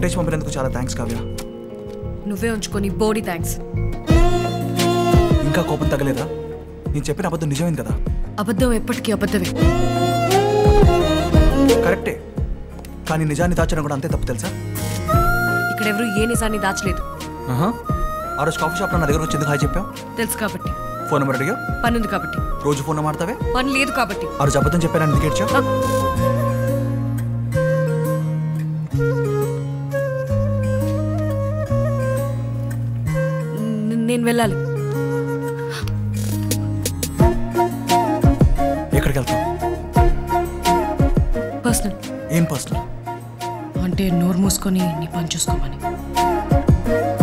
Footage పంపినందుకు చాలా thanks Kavya నువ్వే ఉంచుకొని బోడీ థ్యాంక్స్ ఇంకా కోపం తగ్గలేదా నేను చెప్పిన అబద్ధం నిజమైంది కదా అబద్ధం ఎప్పటికీ అబద్ధమే కరెక్టే కానీ నిజాన్ని దాచడం కూడా అంతే తప్పు తెలుసా ఇక్కడెవరూ ఏ నిజాన్ని దాచలేదు ఆహా. ఆ రోజు కాఫీ షాప్లో నా దగ్గర వచ్చి ఎందుకు హాయ్ చెప్పావు తెలుసు కాబట్టి ఫోన్ నెంబర్ అడిగావు పని ఉంది కాబట్టి రోజు ఫోన్ మాడతావే పని లేదు కాబట్టి ఆ రోజు అబద్ధం చెప్పాను ఎందుకు ఏడ్చావు ఆ, న- నేను వెళ్ళాలి ఎక్కడికి వెళ్తావు పర్సనల్ ఏం పర్సనల్ అంటే నోరు మూసుకొని నీ పని చూసుకోమని